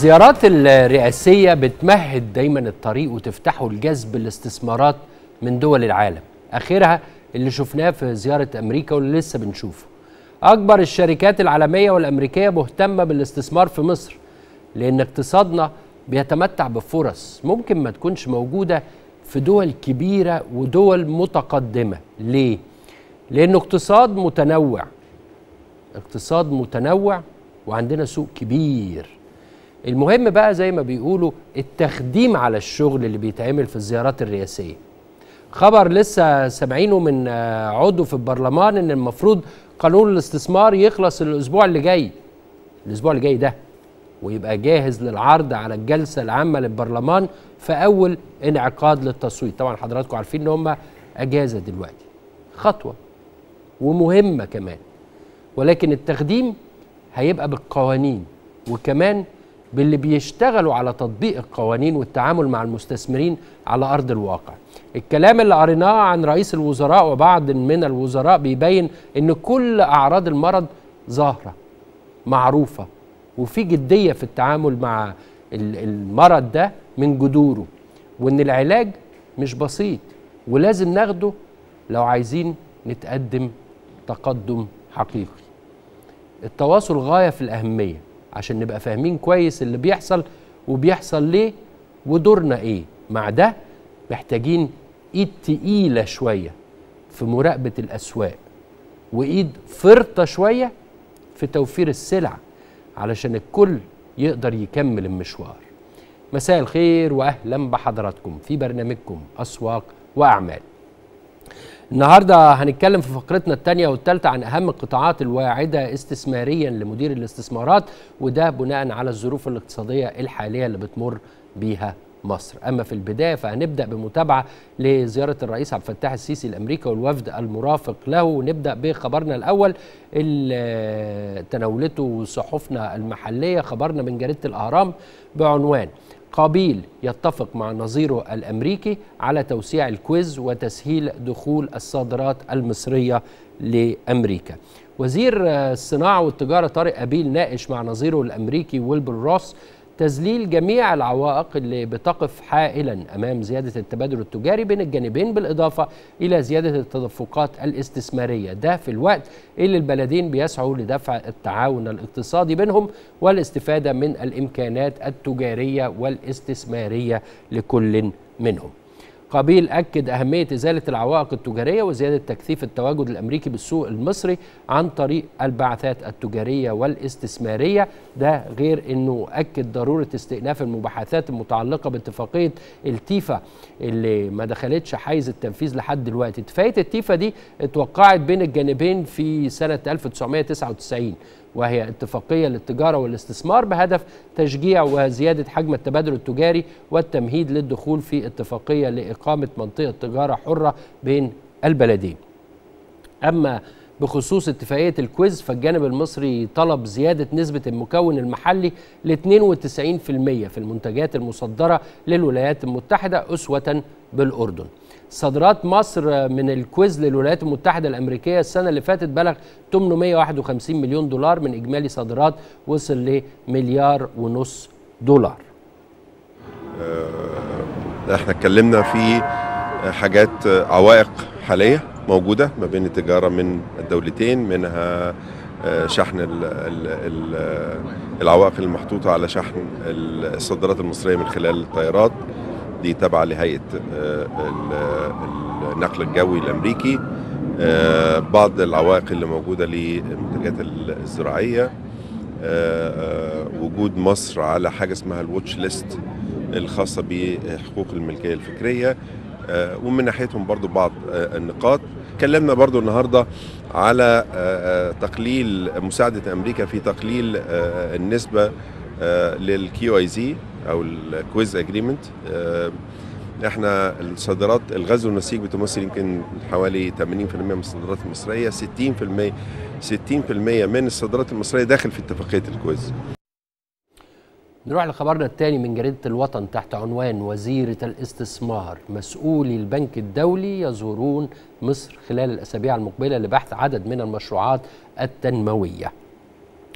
الزيارات الرئاسية بتمهد دايما الطريق وتفتحه لجذب الاستثمارات من دول العالم آخرها اللي شفناه في زيارة أمريكا واللي لسه بنشوفه أكبر الشركات العالمية والأمريكية مهتمة بالاستثمار في مصر لأن اقتصادنا بيتمتع بفرص ممكن ما تكونش موجودة في دول كبيرة ودول متقدمة ليه؟ لأنه اقتصاد متنوع اقتصاد متنوع وعندنا سوق كبير المهم بقى زي ما بيقولوا التخديم على الشغل اللي بيتعمل في الزيارات الرئاسية خبر لسه سامعينه من عضو في البرلمان ان المفروض قانون الاستثمار يخلص الاسبوع اللي جاي الاسبوع اللي جاي ده ويبقى جاهز للعرض على الجلسه العامه للبرلمان في اول انعقاد للتصويت طبعا حضراتكم عارفين ان هم اجازه دلوقتي خطوه ومهمه كمان ولكن التخديم هيبقى بالقوانين وكمان باللي بيشتغلوا على تطبيق القوانين والتعامل مع المستثمرين على ارض الواقع. الكلام اللي قريناه عن رئيس الوزراء وبعض من الوزراء بيبين ان كل اعراض المرض ظاهره معروفه وفي جديه في التعامل مع المرض ده من جذوره وان العلاج مش بسيط ولازم ناخده لو عايزين نتقدم تقدم حقيقي. التواصل غايه في الاهميه عشان نبقى فاهمين كويس اللي بيحصل وبيحصل ليه ودورنا ايه مع ده محتاجين ايد تقيله شويه في مراقبه الاسواق وايد فرطه شويه في توفير السلع علشان الكل يقدر يكمل المشوار مساء الخير واهلا بحضراتكم في برنامجكم اسواق واعمال النهارده هنتكلم في فقرتنا الثانيه والثالثه عن اهم القطاعات الواعده استثماريا لمدير الاستثمارات وده بناء على الظروف الاقتصاديه الحاليه اللي بتمر بيها مصر اما في البدايه فهنبدا بمتابعه لزياره الرئيس عبد الفتاح السيسي لامريكا والوفد المرافق له ونبدا بخبرنا الاول اللي تناولته صحفنا المحليه خبرنا من جريده الاهرام بعنوان قابيل يتفق مع نظيره الامريكي على توسيع الكويز وتسهيل دخول الصادرات المصريه لامريكا. وزير الصناعه والتجاره طارق قابيل ناقش مع نظيره الامريكي ويلبر روس تذليل جميع العوائق اللي بتقف حائلا امام زياده التبادل التجاري بين الجانبين بالاضافه الى زياده التدفقات الاستثماريه ده في الوقت اللي البلدين بيسعوا لدفع التعاون الاقتصادي بينهم والاستفاده من الامكانات التجاريه والاستثماريه لكل منهم قابيل أكد أهمية إزالة العوائق التجارية وزيادة تكثيف التواجد الأمريكي بالسوق المصري عن طريق البعثات التجارية والاستثمارية ده غير أنه أكد ضرورة استئناف المباحثات المتعلقة باتفاقية التيفا اللي ما دخلتش حيز التنفيذ لحد دلوقتي اتفاقية التيفا دي اتوقعت بين الجانبين في سنة 1999 وهي اتفاقيه للتجاره والاستثمار بهدف تشجيع وزياده حجم التبادل التجاري والتمهيد للدخول في اتفاقيه لاقامه منطقه تجاره حره بين البلدين. اما بخصوص اتفاقيه الكويز فالجانب المصري طلب زياده نسبه المكون المحلي ل 92% في المنتجات المصدره للولايات المتحده اسوه بالاردن. صادرات مصر من الكويز للولايات المتحدة الأمريكية السنة اللي فاتت بلغ 851 مليون دولار من إجمالي صادرات وصل لمليار ونص دولار احنا اتكلمنا في حاجات عوائق حالية موجودة ما بين التجارة من الدولتين منها شحن ال ال العوائق المحطوطة على شحن الصادرات المصرية من خلال الطيارات دي تابعة لهيئة النقل الجوي الأمريكي بعض العوائق اللي موجودة للمنتجات الزراعية وجود مصر على حاجة اسمها الواتش ليست الخاصة بحقوق الملكية الفكرية ومن ناحيتهم برضو بعض النقاط اتكلمنا برضو النهاردة على تقليل مساعدة أمريكا في تقليل النسبة للكيو اي زي او الكويز اجريمنت احنا الصادرات الغزل والنسيج بتمثل يمكن حوالي 80% من الصادرات المصريه 60% 60% من الصادرات المصريه داخل في اتفاقيه الكويز نروح لخبرنا الثاني من جريدة الوطن تحت عنوان وزيرة الاستثمار مسؤولي البنك الدولي يزورون مصر خلال الأسابيع المقبلة لبحث عدد من المشروعات التنموية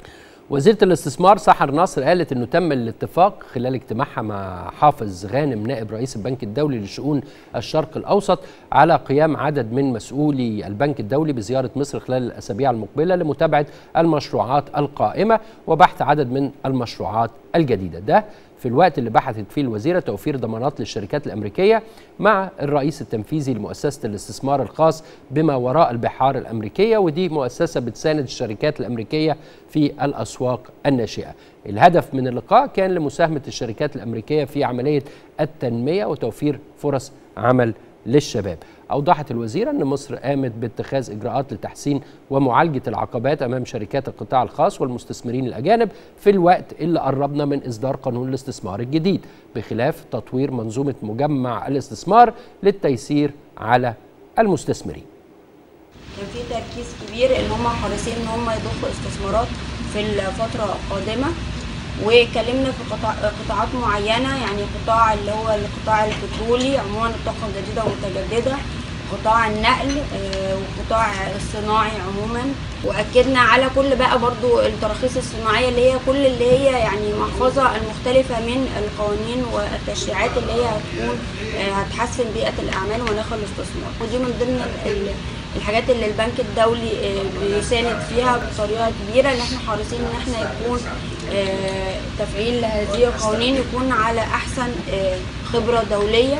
وزيرة الاستثمار سحر ناصر قالت انه تم الاتفاق خلال اجتماعها مع حافظ غانم نائب رئيس البنك الدولي لشؤون الشرق الاوسط على قيام عدد من مسؤولي البنك الدولي بزيارة مصر خلال الاسابيع المقبلة لمتابعة المشروعات القائمة وبحث عدد من المشروعات الجديدة ده في الوقت اللي بحثت فيه الوزيرة توفير ضمانات للشركات الأمريكية مع الرئيس التنفيذي لمؤسسة الاستثمار الخاص بما وراء البحار الأمريكية ودي مؤسسة بتساند الشركات الأمريكية في الأسواق الناشئة الهدف من اللقاء كان لمساهمة الشركات الأمريكية في عملية التنمية وتوفير فرص عمل للشباب أوضحت الوزيرة أن مصر قامت باتخاذ إجراءات لتحسين ومعالجة العقبات أمام شركات القطاع الخاص والمستثمرين الأجانب في الوقت اللي قربنا من إصدار قانون الاستثمار الجديد بخلاف تطوير منظومة مجمع الاستثمار للتيسير على المستثمرين كان في تركيز كبير ان هم حريصين ان هم يضخوا استثمارات في الفتره القادمه واتكلمنا في قطاع قطاعات معينه يعني قطاع اللي هو القطاع البترولي عموما الطاقه الجديده والمتجدده قطاع النقل آه، وقطاع الصناعي عموما واكدنا على كل بقى برضو التراخيص الصناعيه اللي هي كل اللي هي يعني محفظه المختلفه من القوانين والتشريعات اللي هي هتكون آه، هتحسن بيئه الاعمال ومناخ الاستثمار ودي من ضمن ال- الحاجات اللي البنك الدولي آه، بيساند فيها بطريقه كبيره ان احنا حريصين ان احنا يكون آه، تفعيل هذه القوانين يكون على احسن آه، خبره دوليه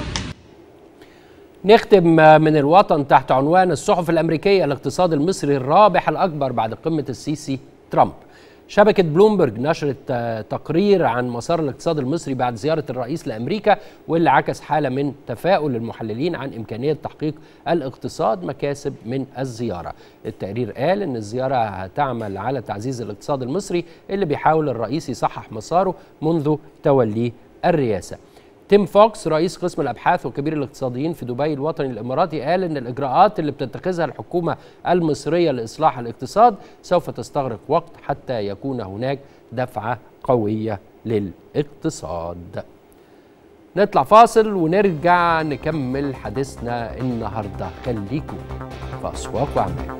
نختم من الوطن تحت عنوان الصحف الأمريكية الاقتصاد المصري الرابح الأكبر بعد قمة السيسي ترامب شبكة بلومبرج نشرت آه، تقرير عن مسار الاقتصاد المصري بعد زيارة الرئيس لأمريكا واللي عكس حالة من تفاؤل المحللين عن إمكانية تحقيق الاقتصاد مكاسب من الزيارة التقرير قال أن الزيارة هتعمل على تعزيز الاقتصاد المصري اللي بيحاول الرئيس يصحح مساره منذ توليه الرئاسة تيم فوكس رئيس قسم الابحاث وكبير الاقتصاديين في دبي الوطني الاماراتي قال ان الاجراءات اللي بتتخذها الحكومه المصريه لاصلاح الاقتصاد سوف تستغرق وقت حتى يكون هناك دفعه قويه للاقتصاد. نطلع فاصل ونرجع نكمل حديثنا النهارده خليكم في اسواق واعمال.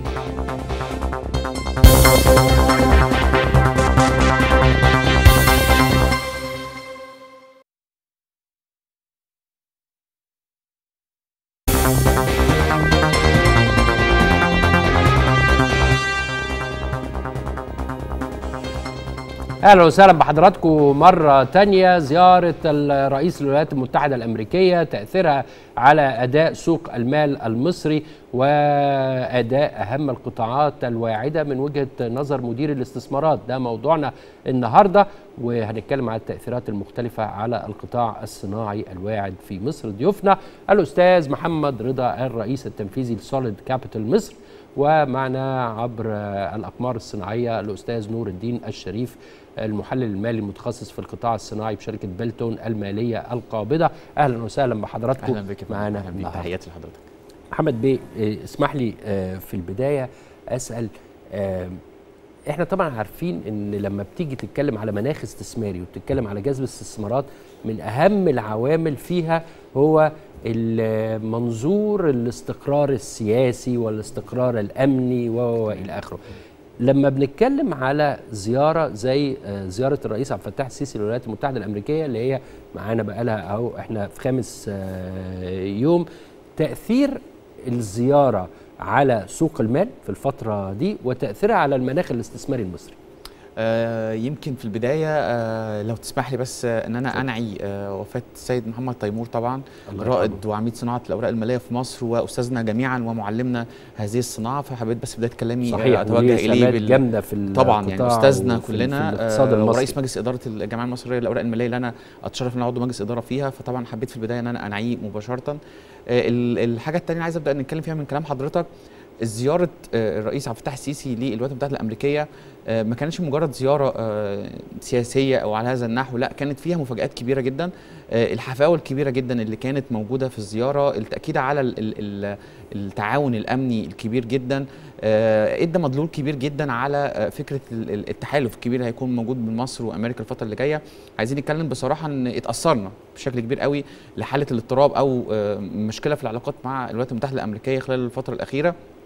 اهلا وسهلا بحضراتكم مره تانية زياره الرئيس للولايات المتحده الامريكيه تاثيرها على اداء سوق المال المصري واداء اهم القطاعات الواعده من وجهه نظر مدير الاستثمارات ده موضوعنا النهارده وهنتكلم على التاثيرات المختلفه على القطاع الصناعي الواعد في مصر ضيوفنا الاستاذ محمد رضا الرئيس التنفيذي لسوليد كابيتال مصر ومعنا عبر الأقمار الصناعية الأستاذ نور الدين الشريف المحلل المالي المتخصص في القطاع الصناعي بشركة بلتون المالية القابضة أهلا وسهلا بحضراتكم اهلا بك يا فندم. معانا اهلا بك النهاردة. تحياتي لحضرتك محمد بيه إيه، اسمح لي آه، في البداية أسأل آه، احنا طبعا عارفين ان لما بتيجي تتكلم على مناخ استثماري وبتتكلم على جذب استثمارات من اهم العوامل فيها هو المنظور الاستقرار السياسي والاستقرار الامني و- و- والى اخره لما بنتكلم على زياره زي آه، زياره الرئيس عبد الفتاح السيسي للولايات المتحده الامريكيه اللي هي معانا بقالها اهو احنا في خامس آه، يوم تاثير الزياره على سوق المال في الفتره دي وتاثيرها على المناخ الاستثماري المصري آه يمكن في البدايه آه لو تسمح لي بس آه ان انا انعي آه وفاه السيد محمد تيمور طبعا الله رائد يرحمه. وعميد صناعه الاوراق الماليه في مصر واستاذنا جميعا ومعلمنا هذه الصناعه فحبيت بس بدايه كلامي صحيح آه اتوجه وليه اليه سمات بال- جامده في طبعا يعني القطاع استاذنا وفي- كلنا في الاقتصاد آه، المصري ورئيس مجلس اداره الجمعيه المصريه للاوراق الماليه اللي انا اتشرف ان انا عضو مجلس اداره فيها فطبعا حبيت في البدايه ان انا انعيه مباشره آه، ال- الحاجه الثانيه اللي عايز ابدا نتكلم فيها من كلام حضرتك زياره آه، الرئيس عبد الفتاح السيسي للولايات المتحده الامريكيه آه، ما كانتش مجرد زياره آه، سياسيه او على هذا النحو لا كانت فيها مفاجات كبيره جدا آه، الحفاوه الكبيره جدا اللي كانت موجوده في الزياره التاكيد على ال- ال- ال- التعاون الامني الكبير جدا آه، ادى مدلول كبير جدا على آه، فكره ال- ال- التحالف الكبير اللي هيكون موجود بين مصر وامريكا الفتره اللي جايه عايزين نتكلم بصراحه ان اتاثرنا بشكل كبير قوي لحاله الاضطراب او آه، مشكله في العلاقات مع الولايات المتحده الامريكيه خلال الفتره الاخيره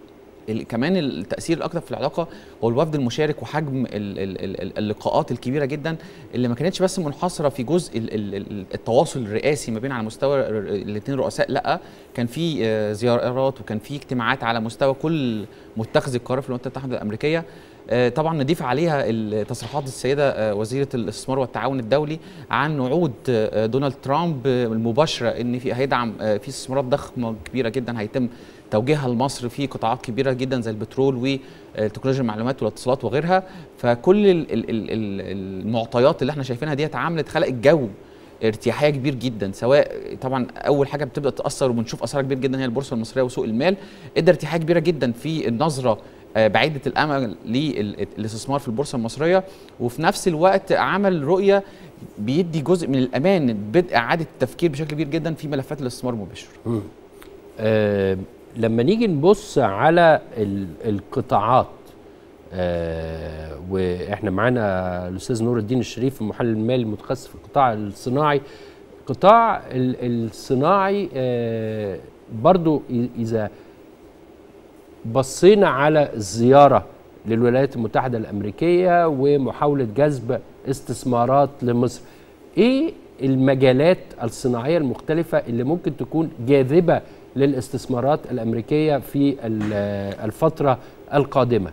ال- كمان التاثير الاكثر في العلاقه هو الوفد المشارك وحجم ال- ال- ال- ال- اللقاءات الكبيره جدا اللي ما كانتش بس منحصره في جزء ال- ال- ال- التواصل الرئاسي ما بين على مستوى الاثنين رؤساء لا كان في آه، زيارات وكان في اجتماعات على مستوى كل متخذي القرار في الولايات المتحده الامريكيه آه، طبعا نضيف عليها تصريحات السيده آه، وزيره الاستثمار والتعاون الدولي عن وعود آه، دونالد ترامب آه، المباشره ان في هيدعم آه، في استثمارات ضخمه كبيره جدا هيتم توجيهها لمصر في قطاعات كبيره جدا زي البترول وتكنولوجيا المعلومات والاتصالات وغيرها فكل ال- ال- ال- ال- المعطيات اللي احنا شايفينها ديت عملت خلق الجو ارتياحيه كبير جدا سواء طبعا اول حاجه بتبدا تاثر وبنشوف اثرها كبير جدا هي البورصه المصريه وسوق المال ادى ارتياحيه كبيره جدا في النظره آه، بعيده الامل للاستثمار في البورصه المصريه وفي نفس الوقت عمل رؤيه بيدي جزء من الامان بدء اعاده التفكير بشكل كبير جدا في ملفات الاستثمار المباشر آه لما نيجي نبص على ال- القطاعات آه واحنا معانا الاستاذ نور الدين الشريف المحلل المالي المتخصص في القطاع الصناعي القطاع ال- الصناعي آه برضو إ- اذا بصينا على الزياره للولايات المتحده الامريكيه ومحاوله جذب استثمارات لمصر ايه المجالات الصناعيه المختلفه اللي ممكن تكون جاذبه للاستثمارات الامريكيه في ال- الفتره القادمه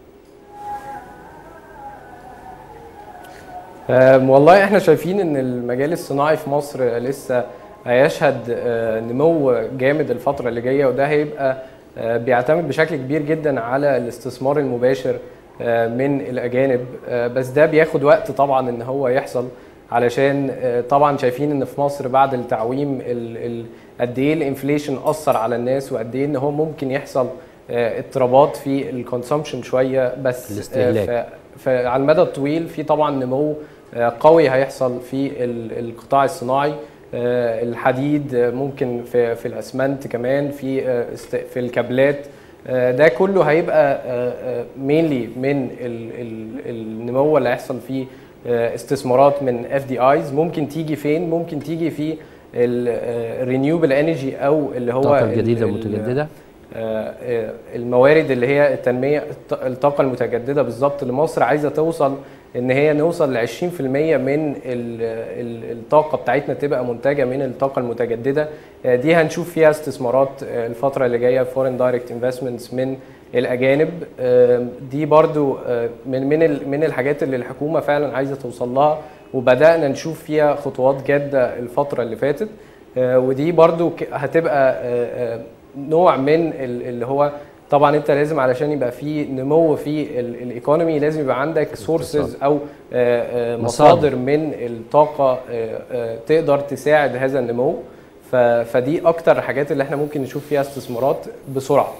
أم، والله احنا شايفين ان المجال الصناعي في مصر لسه هيشهد آه، نمو جامد الفترة اللي جاية وده هيبقى آه، بيعتمد بشكل كبير جدا على الاستثمار المباشر آه، من الأجانب آه، بس ده بياخد وقت طبعا ان هو يحصل علشان آه، طبعا شايفين ان في مصر بعد التعويم ال- ال- قد ايه الانفليشن اثر على الناس وقد ايه ان هو ممكن يحصل آه، اضطرابات في الكونسومشن شويه بس آه، الاستهلاك. ف- فعلى المدى الطويل في طبعا نمو آه، قوي هيحصل في ال- القطاع الصناعي آه، الحديد آه، ممكن في في الاسمنت كمان في آه، است- في الكابلات آه، ده كله هيبقى مينلي من ال- ال- النمو اللي هيحصل فيه آه، استثمارات من اف دي ايز ممكن تيجي فين ممكن تيجي في الرينيوبل انرجي او اللي هو الطاقه ال- الجديده ال- المتجدده آه، آه، الموارد اللي هي التنميه الط- الطاقه المتجدده بالظبط اللي مصر عايزه توصل ان هي نوصل ل 20% من ال- ال- الطاقه بتاعتنا تبقى منتجه من الطاقه المتجدده آه، دي هنشوف فيها استثمارات آه، الفتره اللي جايه فورين دايركت انفستمنتس من الاجانب آه، دي برضو آه، من من ال- من الحاجات اللي الحكومه فعلا عايزه توصل لها وبدانا نشوف فيها خطوات جاده الفتره اللي فاتت آه، ودي برضو ك- هتبقى آه، آه، نوع من ال- اللي هو طبعا انت لازم علشان يبقى في نمو في ال- الايكونومي لازم يبقى عندك سورسز او آه، آه، مصادر. مصادر من الطاقه آه، آه، تقدر تساعد هذا النمو ف- فدي اكتر الحاجات اللي احنا ممكن نشوف فيها استثمارات بسرعه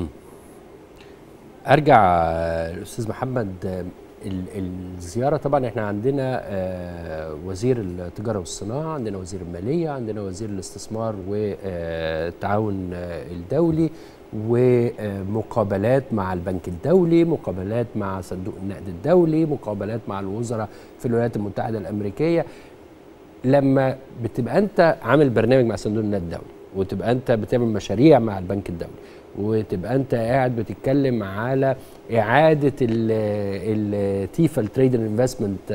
ارجع آه، الاستاذ محمد آه، ال- الزياره طبعا احنا عندنا آه، وزير التجاره والصناعه عندنا وزير الماليه عندنا وزير الاستثمار والتعاون آه، الدولي ومقابلات مع البنك الدولي مقابلات مع صندوق النقد الدولي مقابلات مع الوزراء في الولايات المتحده الامريكيه لما بتبقى انت عامل برنامج مع صندوق النقد الدولي وتبقى انت بتعمل مشاريع مع البنك الدولي وتبقى انت قاعد بتتكلم على اعاده التيفا التريد انفستمنت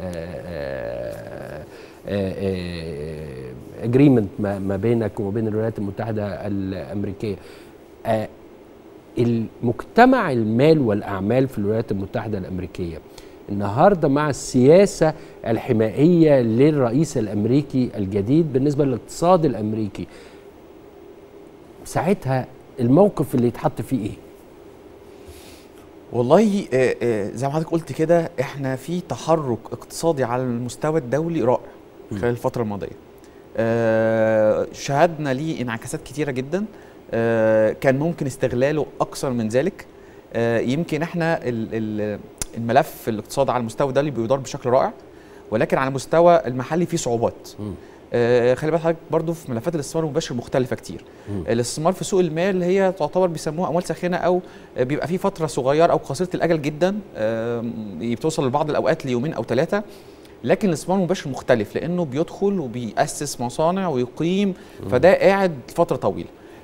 اجريمنت ما بينك وما بين الولايات المتحده الامريكيه آه، المجتمع المال والاعمال في الولايات المتحده الامريكيه النهارده مع السياسه الحمائيه للرئيس الامريكي الجديد بالنسبه للاقتصاد الامريكي ساعتها الموقف اللي يتحط فيه ايه؟ والله آه، آه، زي ما حضرتك قلت كده احنا في تحرك اقتصادي على المستوى الدولي رائع خلال الفترة الماضية. آه، شهدنا ليه انعكاسات كتيرة جدا آه، كان ممكن استغلاله أكثر من ذلك آه، يمكن احنا ال- ال- الملف الاقتصادي على المستوى الدولي بيدار بشكل رائع ولكن على المستوى المحلي فيه صعوبات. مم. آه، خلي بالك حضرتك برضو في ملفات الاستثمار المباشر مختلفة كتير. مم. الاستثمار في سوق المال هي تعتبر بيسموها اموال ساخنه او بيبقى في فتره صغيره او قصيره الاجل جدا آم، بتوصل لبعض الاوقات ليومين او ثلاثه لكن الاستثمار المباشر مختلف لانه بيدخل وبيأسس مصانع ويقيم فده قاعد فتره طويله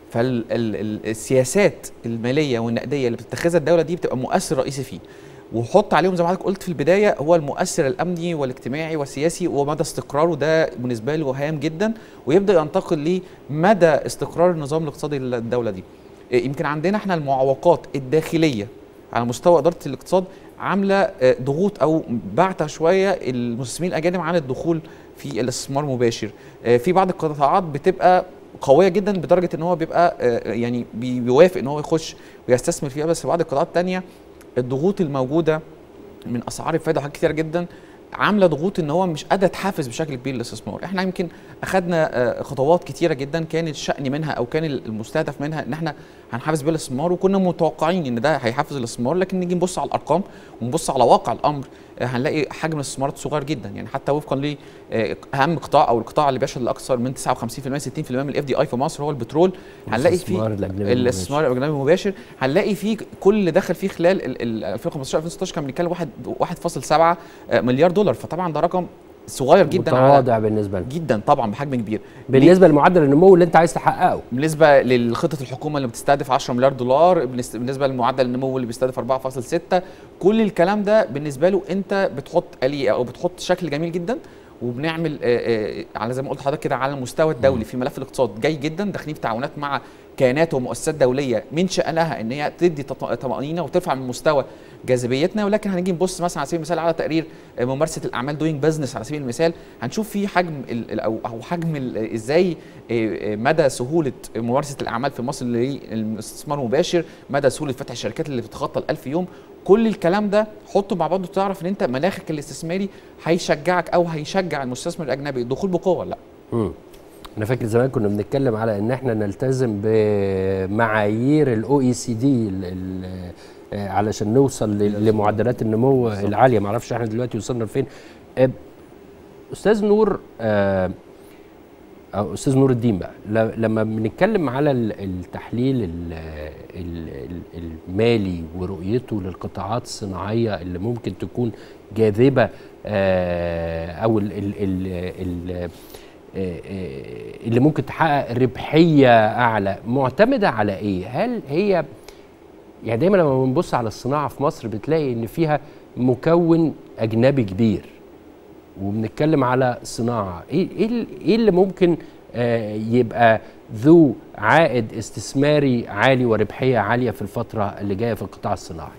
فالسياسات الماليه والنقديه اللي بتتخذها الدوله دي بتبقى مؤثر رئيسي فيه وحط عليهم زي ما حضرتك قلت في البدايه هو المؤثر الامني والاجتماعي والسياسي ومدى استقراره ده بالنسبه له هام جدا ويبدا ينتقل لمدى استقرار النظام الاقتصادي للدوله دي إيه، يمكن عندنا احنا المعوقات الداخليه على مستوى اداره الاقتصاد عامله آه، ضغوط او بعتة شويه المستثمرين الاجانب عن الدخول في الاستثمار المباشر آه، في بعض القطاعات بتبقى قويه جدا بدرجه ان هو بيبقى آه، يعني بي- بيوافق ان هو يخش ويستثمر فيها بس في بعض القطاعات الثانيه الضغوط الموجوده من اسعار الفائده وحاجات كتير جدا عامله ضغوط ان هو مش قادر تحافز بشكل كبير الاستثمار احنا يمكن اخذنا آه، خطوات كتيره جدا كان الشأن منها او كان المستهدف منها ان احنا هنحافز بيها الاستثمار وكنا متوقعين ان ده هيحفز الاستثمار لكن نيجي نبص على الارقام ونبص على واقع الامر آه، هنلاقي حجم الاستثمارات صغير جدا يعني حتى وفقا ل آه، اهم قطاع او القطاع اللي بيشهد لاكثر من 59% 60% من الاف دي اي في مصر هو البترول هنلاقي فيه الاستثمار الأجنبي الاستثمار الاجنبي المباشر هنلاقي فيه كل اللي دخل فيه خلال ال- ال 2015 2016 كان بنتكلم واحد 1.7 مليار دولار فطبعا ده رقم صغير جدا على متواضع بالنسبه لنا جدا طبعا بحجم كبير بالنسبه لمعدل النمو اللي انت عايز تحققه بالنسبه للخطه الحكومه اللي بتستهدف 10 مليار دولار بالنس- بالنسبه لمعدل النمو اللي بيستهدف 4.6 كل الكلام ده بالنسبه له انت بتحط آلية او بتحط شكل جميل جدا وبنعمل آه، آه، على زي ما قلت لحضرتك كده على المستوى الدولي في ملف الاقتصاد جاي جدا داخلين في تعاونات مع كيانات ومؤسسات دوليه من شانها ان هي تدي تط- طمانينه وترفع من مستوى جاذبيتنا ولكن هنيجي نبص مثلا على سبيل المثال على تقرير آه، ممارسه الاعمال دوينج بزنس على سبيل المثال هنشوف فيه حجم ال- ال- او او حجم ال- ازاي آه، آه، مدى سهوله ممارسه الاعمال في مصر للاستثمار المباشر مدى سهوله فتح الشركات اللي بتتخطى ال 1000 يوم كل الكلام ده حطه مع بعضه تعرف ان انت مناخك الاستثماري هيشجعك او هيشجع المستثمر الاجنبي الدخول بقوه ولا لا مم. انا فاكر زمان كنا بنتكلم على ان احنا نلتزم بمعايير الاو اي سي دي علشان نوصل ل- لمعدلات النمو العاليه ما اعرفش احنا دلوقتي وصلنا لفين آه، استاذ نور آه، او استاذ نور الدين بقى ل- لما بنتكلم على ال- التحليل ال- ال- ال- المالي ورؤيته للقطاعات الصناعيه اللي ممكن تكون جاذبه آه، او ال ال ال ال آه، آه، اللي ممكن تحقق ربحيه اعلى معتمده على ايه؟ هل هي يعني دايما لما بنبص على الصناعه في مصر بتلاقي ان فيها مكون اجنبي كبير وبنتكلم على صناعه ايه ايه ال- إيه اللي ممكن آه، يبقى ذو عائد استثماري عالي وربحيه عاليه في الفتره اللي جايه في القطاع الصناعي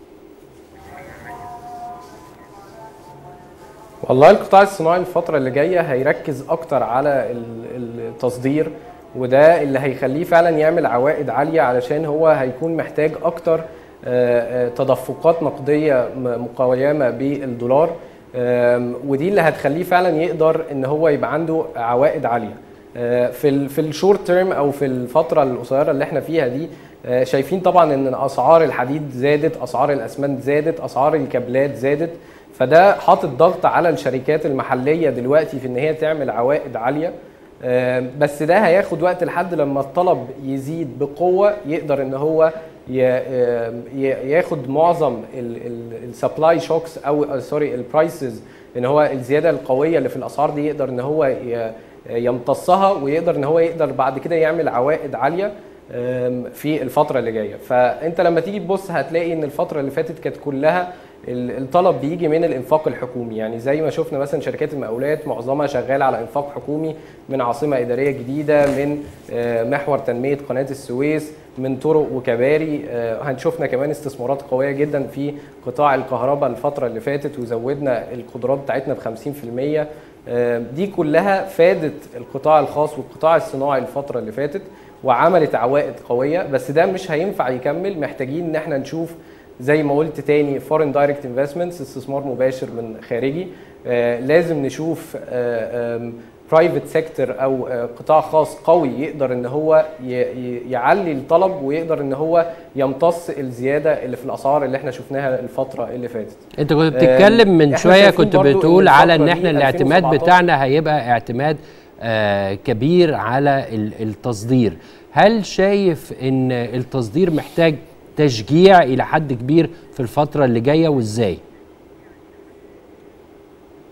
والله القطاع الصناعي الفترة اللي جاية هيركز أكتر على ال- التصدير وده اللي هيخليه فعلا يعمل عوائد عالية علشان هو هيكون محتاج أكتر آه، آه، تدفقات نقدية م- مقايمة بالدولار آم، ودي اللي هتخليه فعلا يقدر ان هو يبقى عنده عوائد عاليه آه، في ال في الشورت تيرم او في الفتره القصيره اللي احنا فيها دي آه، شايفين طبعا ان اسعار الحديد زادت اسعار الاسمنت زادت اسعار الكابلات زادت فده حاطط ضغط على الشركات المحليه دلوقتي في ان هي تعمل عوائد عاليه آه، بس ده هياخد وقت لحد لما الطلب يزيد بقوه يقدر ان هو ي- آه، ي- ياخد معظم السبلاي شوكس او سوري البرايسز ان هو الزياده القويه اللي في الاسعار دي يقدر ان هو ي- يمتصها ويقدر ان هو يقدر بعد كده يعمل عوائد عاليه آم، في الفتره اللي جايه فانت لما تيجي تبص هتلاقي ان الفتره اللي فاتت كانت كلها ال- الطلب بيجي من الانفاق الحكومي يعني زي ما شفنا مثلا شركات المقاولات معظمها شغاله على انفاق حكومي من عاصمه اداريه جديده من آه، محور تنميه قناه السويس من طرق وكباري آه، هنشوفنا كمان استثمارات قويه جدا في قطاع الكهرباء الفتره اللي فاتت وزودنا القدرات بتاعتنا ب 50% آه، دي كلها فادت القطاع الخاص والقطاع الصناعي الفتره اللي فاتت وعملت عوائد قويه بس ده مش هينفع يكمل محتاجين ان احنا نشوف زي ما قلت تاني فورين دايركت انفستمنتس استثمار مباشر من خارجي آه لازم نشوف برايفت سيكتور او آه قطاع خاص قوي يقدر ان هو ي- ي- يعلي الطلب ويقدر ان هو يمتص الزياده اللي في الاسعار اللي احنا شفناها الفتره اللي فاتت انت كنت بتتكلم من إحنا شويه شايفين كنت برضو إن بتقول على ان الفترة احنا دي الاعتماد 2017 بتاعنا هيبقى اعتماد آه كبير على ال- التصدير هل شايف ان التصدير محتاج تشجيع الى حد كبير في الفتره اللي جايه وازاي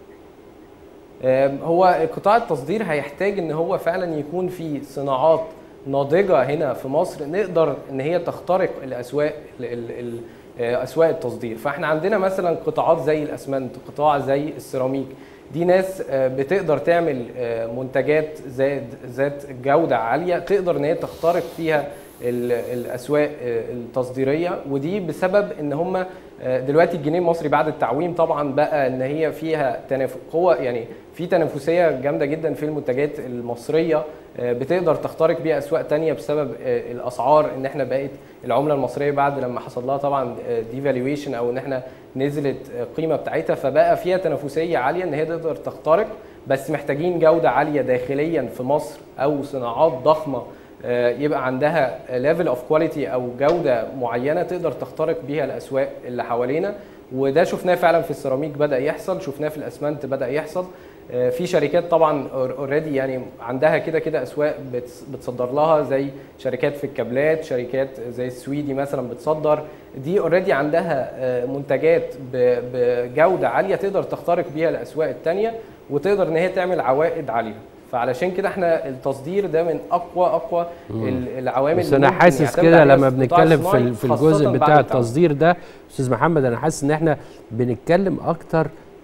آم، هو قطاع التصدير هيحتاج ان هو فعلا يكون في صناعات ناضجه هنا في مصر نقدر ان هي تخترق الاسواق ال- ال- ال- آه، اسواق التصدير فاحنا عندنا مثلا قطاعات زي الاسمنت قطاع زي السيراميك دي ناس آه، بتقدر تعمل آه، منتجات ذات ذات جوده عاليه تقدر ان هي تخترق فيها ال- الاسواق آه، التصديريه ودي بسبب ان هم آه، دلوقتي الجنيه المصري بعد التعويم طبعا بقى ان هي فيها تناف... قوه يعني في تنافسيه جامده جدا في المنتجات المصريه آه، بتقدر تخترق بيها اسواق تانية بسبب آه، الاسعار ان احنا بقت العمله المصريه بعد لما حصل لها طبعا ديفالويشن او ان احنا نزلت آه، القيمه بتاعتها فبقى فيها تنافسيه عاليه ان هي تقدر تخترق بس محتاجين جوده عاليه داخليا في مصر او صناعات ضخمه آه، يبقى عندها ليفل اوف كواليتي او جوده معينه تقدر تخترق بيها الاسواق اللي حوالينا وده شفناه فعلا في السيراميك بدا يحصل شفناه في الاسمنت بدا يحصل آه، في شركات طبعا اوريدي يعني عندها كده كده اسواق بتس- بتصدر لها زي شركات في الكابلات شركات زي السويدي مثلا بتصدر دي اوريدي عندها آه، منتجات ب- بجوده عاليه تقدر تخترق بيها الاسواق الثانيه وتقدر ان هي تعمل عوائد عاليه فعلشان كده احنا التصدير ده من اقوى اقوى ال- العوامل بس اللي انا ممكن حاسس يعتمد كده عليها لما القطاع بنتكلم في الصناعي ال- في خاصة الجزء بعد بتاع التعويم. التصدير ده استاذ محمد انا حاسس ان احنا بنتكلم اكتر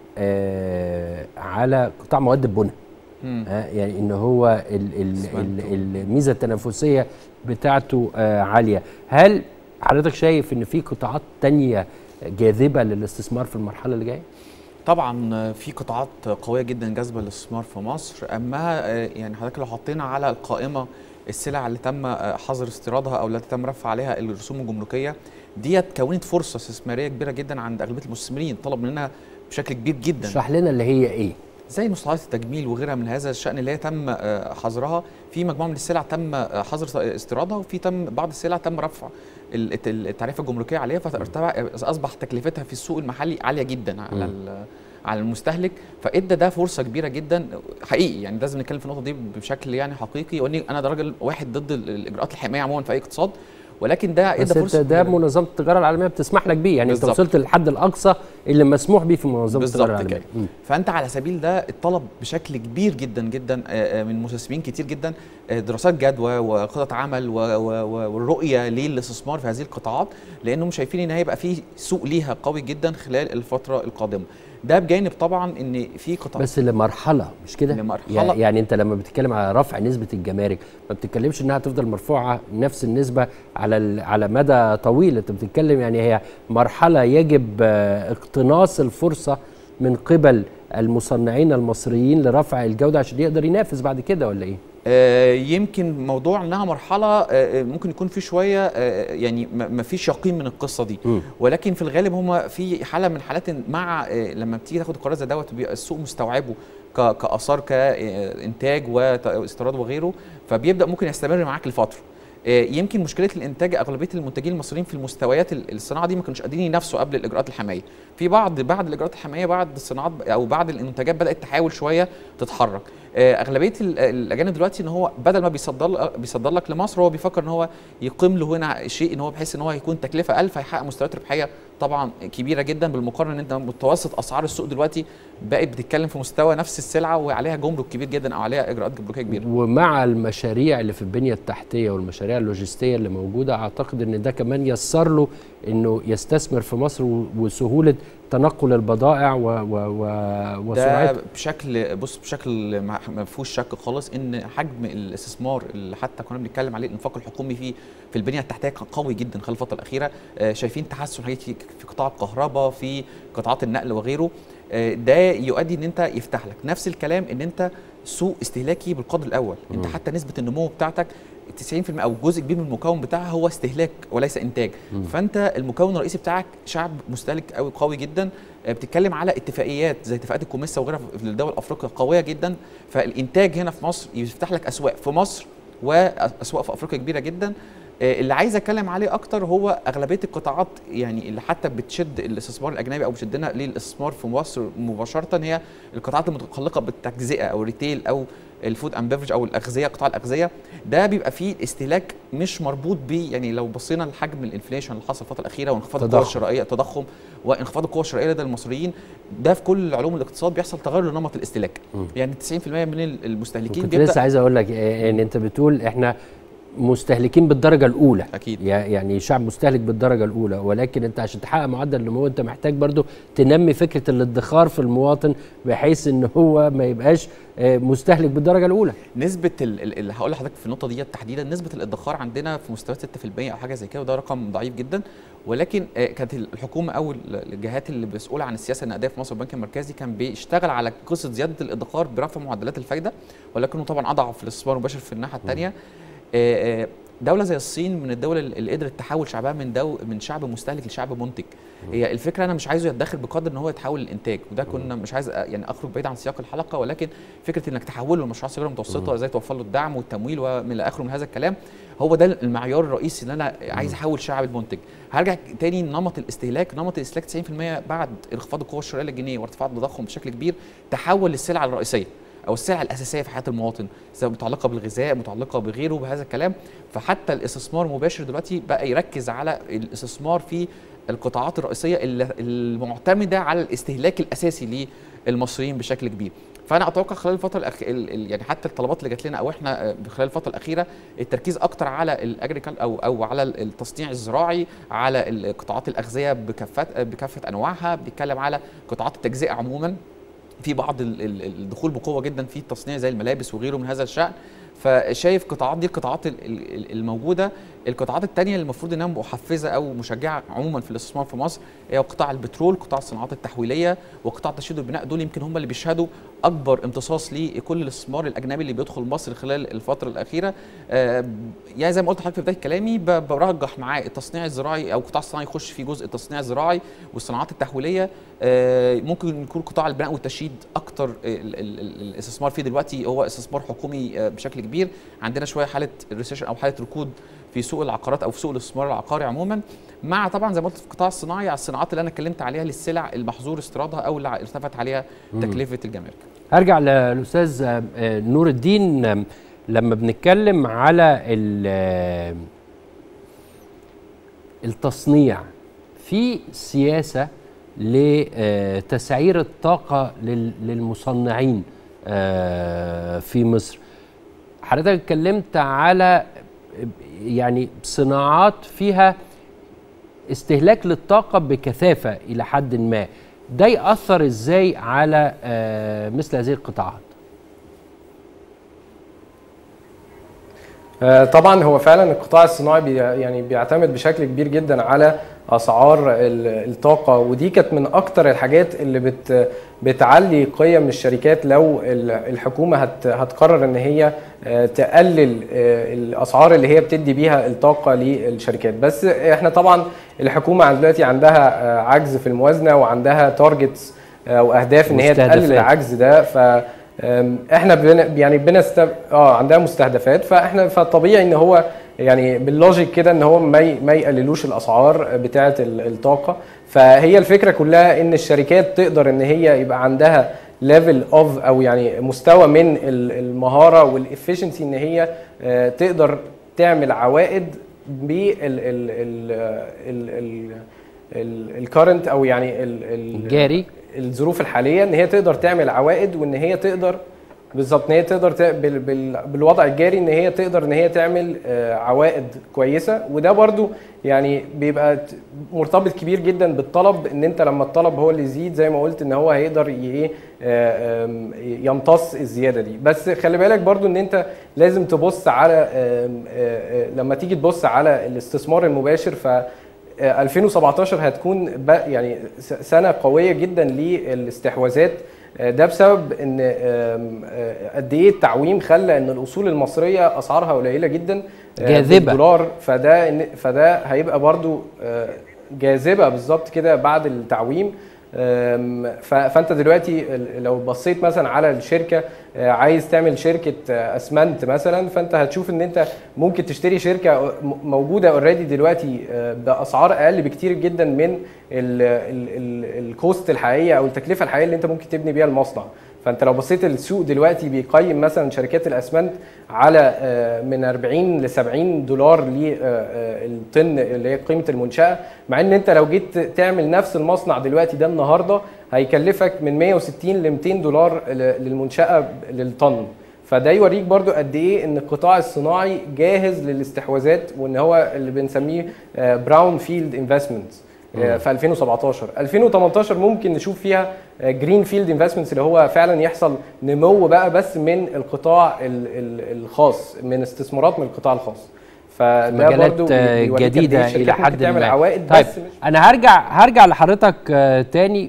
آه على قطاع مواد البناء مم. آه يعني ان هو ال ال ال الميزه التنافسيه بتاعته آه عاليه هل حضرتك شايف ان في قطاعات تانية جاذبه للاستثمار في المرحله اللي جايه طبعا في قطاعات قويه جدا جاذبه للاستثمار في مصر اما آه، يعني حضرتك لو حطينا على القائمه السلع اللي تم آه، حظر استيرادها او التي تم رفع عليها الرسوم الجمركيه ديت كونت فرصه استثماريه كبيره جدا عند اغلبيه المستثمرين طلب مننا بشكل كبير جدا اشرح لنا اللي هي ايه زي مصطلحات التجميل وغيرها من هذا الشأن اللي هي تم آه، حظرها في مجموعة من السلع تم آه، حظر استيرادها وفي تم بعض السلع تم رفع ال- الت- التعريفة الجمركية عليها فارتفع أصبح تكلفتها في السوق المحلي عالية جدا على ال- على المستهلك فادى ده فرصه كبيره جدا حقيقي يعني لازم نتكلم في النقطه دي بشكل يعني حقيقي واني انا ده راجل واحد ضد ال- الاجراءات الحمايه عموما في اي اقتصاد ولكن ده بس ادى انت فرصه ده كبيرة. منظمه التجاره العالميه بتسمح لك بيه يعني انت بالظبط. وصلت للحد الاقصى اللي مسموح بيه في منظمه التجاره بالظبط العالميه كده مم. فانت على سبيل ده الطلب بشكل كبير جدا جدا آه، آه، من مستثمرين كتير جدا آه، دراسات جدوى وخطط عمل و- و- و- والرؤيه للاستثمار في هذه القطاعات لانهم شايفين ان هيبقى في سوق ليها قوي جدا خلال الفتره القادمه ده بجانب طبعا ان في قطاع بس لمرحله مش كده لمرحلة. يع- يعني انت لما بتتكلم على رفع نسبه الجمارك ما بتتكلمش انها تفضل مرفوعه نفس النسبه على ال- على مدى طويل انت بتتكلم يعني هي مرحله يجب آه، اقتناص الفرصه من قبل المصنعين المصريين لرفع الجوده عشان يقدر ينافس بعد كده ولا ايه آه، يمكن موضوع انها مرحله آه، آه، ممكن يكون في شويه آه، يعني ما ما فيش يقين من القصه دي مم. ولكن في الغالب هم في حاله من حالات إن مع آه، لما بتيجي تاخد قرار زي دوت بيبقى السوق مستوعبه ك- كاثار كانتاج واستيراد وغيره فبيبدا ممكن يستمر معاك لفتره آه، يمكن مشكله الانتاج اغلبيه المنتجين المصريين في المستويات ال- الصناعه دي ما كانوش قادرين ينافسوا قبل الاجراءات الحمايه في بعض بعد الاجراءات الحمايه بعض الصناعات او بعض المنتجات بدات تحاول شويه تتحرك آه، اغلبيه ال- الاجانب دلوقتي ان هو بدل ما بيصدر بيصدر لك لمصر هو بيفكر ان هو يقيم له هنا شيء ان هو بحيث ان هو يكون تكلفه 1000 هيحقق مستويات ربحيه طبعا كبيره جدا بالمقارنه ان انت متوسط اسعار السوق دلوقتي بقت بتتكلم في مستوى نفس السلعه وعليها جمرك كبير جدا او عليها اجراءات جمركيه كبيره ومع المشاريع اللي في البنيه التحتيه والمشاريع اللوجستيه اللي موجوده اعتقد ان ده كمان يسر له انه يستثمر في مصر و- وسهوله تنقل البضائع و و و ده وسرعتها بشكل بص بشكل ما ما فيهوش شك خالص ان حجم الاستثمار اللي حتى كنا بنتكلم عليه الانفاق الحكومي فيه في البنيه التحتيه كان قوي جدا خلال الفتره الاخيره آه، شايفين تحسن حاجات في في قطاع الكهرباء في قطاعات النقل وغيره آه، ده يؤدي ان انت يفتح لك نفس الكلام ان انت سوق استهلاكي بالقدر الاول انت حتى نسبه النمو بتاعتك 90% او جزء كبير من المكون بتاعها هو استهلاك وليس انتاج فانت المكون الرئيسي بتاعك شعب مستهلك قوي قوي جدا آه، بتتكلم على اتفاقيات زي اتفاقات الكوميسا وغيرها في الدول الافريقيه قويه جدا فالانتاج هنا في مصر يفتح لك اسواق في مصر واسواق في افريقيا كبيره جدا آه، اللي عايز اتكلم عليه اكتر هو اغلبيه القطاعات يعني اللي حتى بتشد الاستثمار الاجنبي او بتشدنا للاستثمار في مصر مباشره هي القطاعات المتعلقه بالتجزئه او الريتيل او الفود اند بيفرج او الاغذيه قطاع الاغذيه ده بيبقى فيه استهلاك مش مربوط بيه يعني لو بصينا لحجم الانفليشن اللي حصل الفتره الاخيره وانخفاض القوى تضخم. الشرائيه التضخم وانخفاض القوى الشرائيه لدى المصريين ده في كل علوم الاقتصاد بيحصل تغير لنمط الاستهلاك يعني 90% من المستهلكين كنت بيبدا لسه عايز اقول لك آه، ان انت بتقول احنا مستهلكين بالدرجه الاولى أكيد. يع- يعني شعب مستهلك بالدرجه الاولى ولكن انت عشان تحقق معدل النمو انت محتاج برضو تنمي فكره الادخار في المواطن بحيث ان هو ما يبقاش آه، مستهلك بالدرجه الاولى نسبة ال- ال- اللي هقول لحضرتك في النقطة دي تحديدا نسبة الادخار عندنا في مستويات 6% أو حاجة زي كده وده رقم ضعيف جدا ولكن آه، كانت الحكومة أو ال- الجهات اللي مسؤولة عن السياسة النقدية في مصر البنك المركزي كان بيشتغل على قصة زيادة الادخار برفع معدلات الفايدة ولكنه طبعا أضعف الاستثمار المباشر في الناحية الثانية دولة زي الصين من الدول اللي قدرت تحول شعبها من دو من شعب مستهلك لشعب منتج هي الفكره انا مش عايزه يتدخل بقدر ان هو يتحول للانتاج وده كنا مش عايز أ- يعني اخرج بعيد عن سياق الحلقه ولكن فكره انك تحوله لمشروع صغيره متوسطه ازاي توفر له الدعم والتمويل ومن الى اخره من هذا الكلام هو ده المعيار الرئيسي اللي انا عايز احول شعب المنتج هرجع تاني نمط الاستهلاك نمط الاستهلاك 90% بعد انخفاض القوه الشرائيه للجنيه وارتفاع التضخم بشكل كبير تحول للسلعه الرئيسيه او السلعه الاساسيه في حياه المواطن سواء متعلقه بالغذاء متعلقه بغيره بهذا الكلام فحتى الاستثمار المباشر دلوقتي بقى يركز على الاستثمار في القطاعات الرئيسيه اللي- المعتمده على الاستهلاك الاساسي للمصريين بشكل كبير فانا اتوقع خلال الفتره الأخ... ال... ال- يعني حتى الطلبات اللي جات لنا او احنا آه، خلال الفتره الاخيره التركيز اكتر على الاجريكال او او على التصنيع الزراعي على ال- قطاعات الاغذيه بكافه بكافه انواعها بيتكلم على قطاعات التجزئه عموما في بعض ال- ال- الدخول بقوه جدا في التصنيع زي الملابس وغيره من هذا الشان فشايف قطاعات دي القطاعات ال- ال- الموجوده القطاعات الثانيه اللي المفروض انها محفزه او مشجعه عموما في الاستثمار في مصر هي قطاع البترول قطاع الصناعات التحويليه وقطاع تشييد البناء دول يمكن هم اللي بيشهدوا اكبر امتصاص لكل الاستثمار الاجنبي اللي بيدخل مصر خلال الفتره الاخيره آه، يعني زي ما قلت لحضرتك في بدايه كلامي ب- برجح معاه التصنيع الزراعي او القطاع الصناعي يخش في جزء التصنيع الزراعي والصناعات التحويليه آه، ممكن يكون قطاع البناء والتشييد اكتر ال- ال- ال- الاستثمار فيه دلوقتي هو استثمار حكومي آه، بشكل كبير عندنا شويه حاله ريسيشن او حاله ركود في سوق العقارات او في سوق الاستثمار العقاري عموما مع طبعا زي ما قلت في القطاع الصناعي على الصناعات اللي انا اتكلمت عليها للسلع المحظور استيرادها او اللي ارتفعت عليها تكلفه الجمارك هرجع للاستاذ آه، آه، نور الدين آم، لما بنتكلم على ال- آه، التصنيع في سياسه لتسعير الطاقه لل- للمصنعين آه، في مصر حضرتك اتكلمت على يعني صناعات فيها استهلاك للطاقة بكثافة إلى حد ما ده يأثر إزاي على آه، مثل هذه القطاعات آه، طبعا هو فعلا القطاع الصناعي بي يعني بيعتمد بشكل كبير جدا على اسعار ال- الطاقه ودي كانت من اكتر الحاجات اللي بت بتعلي قيم الشركات لو ال- الحكومه هت هتقرر ان هي آه، تقلل آه، الاسعار اللي هي بتدي بيها الطاقه للشركات بس احنا طبعا الحكومه عند- دلوقتي عندها آه، عجز في الموازنه وعندها تارجتس او اهداف ان هي تقلل مستهدفات. العجز ده ف أم، احنا بن يعني بنست اه عندها مستهدفات فاحنا فطبيعي ان هو يعني باللوجيك كده ان هو ما ي- ما يقللوش الاسعار بتاعه ال- الطاقه فهي الفكره كلها ان الشركات تقدر ان هي يبقى عندها ليفل اوف او يعني مستوى من ال- المهاره والافشنسي ان هي آه، تقدر تعمل عوائد بال ال ال ال ال الكارنت او يعني ال- ال- الجاري. الظروف الحاليه ان هي تقدر تعمل عوائد وان هي تقدر بالظبط ان هي تقدر ت- بال بال بالوضع الجاري ان هي تقدر ان هي تعمل آه، عوائد كويسه وده برضو يعني بيبقى ت- مرتبط كبير جدا بالطلب ان انت لما الطلب هو اللي يزيد زي ما قلت ان هو هيقدر ي- ايه آه، آم، يمتص الزياده دي بس خلي بالك برضو ان انت لازم تبص على آم، آه، آه، لما تيجي تبص على الاستثمار المباشر ف آه، 2017 هتكون بق- يعني س- سنه قويه جدا للاستحواذات آه، ده بسبب ان آم، آه، قد ايه التعويم خلى ان الاصول المصريه اسعارها قليله جدا آه، جاذبة. بالدولار فده إن- فده هيبقى برضو آه، جاذبه بالظبط كده بعد التعويم آم، ف- فانت دلوقتي ال- لو بصيت مثلا على الشركه آه، عايز تعمل شركه آه، اسمنت مثلا فانت هتشوف ان انت ممكن تشتري شركه م- موجوده اوريدي دلوقتي آه، باسعار اقل بكتير جدا من الكوست الحقيقيه او التكلفه الحقيقيه اللي انت ممكن تبني بيها المصنع فانت لو بصيت السوق دلوقتي بيقيم مثلا شركات الاسمنت على آه، من 40 ل 70 دولار للطن اللي هي قيمه المنشاه مع ان انت لو جيت تعمل نفس المصنع دلوقتي ده النهارده هيكلفك من 160 ل 200 دولار ل- للمنشاه ب- للطن ف- فده يوريك برضو قد ايه ان القطاع الصناعي جاهز للاستحواذات وان هو اللي بنسميه براون فيلد انفستمنتس في 2017 2018 ممكن نشوف فيها جرين فيلد انفستمنتس اللي هو فعلا يحصل نمو بقى بس من القطاع ال- ال- الخاص من استثمارات من القطاع الخاص فده مجالات برضو آه، بيوريك قد إيه جديده الشركات الى ممكن حد تعمل ما عوائد طيب بس مش انا هرجع هرجع لحضرتك آه، تاني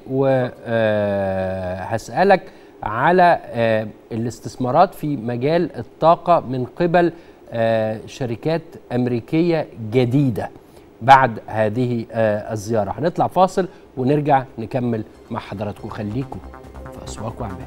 وهسالك على آه، الاستثمارات في مجال الطاقه من قبل آه، شركات امريكيه جديده بعد هذه آه، الزياره هنطلع فاصل ونرجع نكمل مع حضراتكم خليكم في اسواق واعمال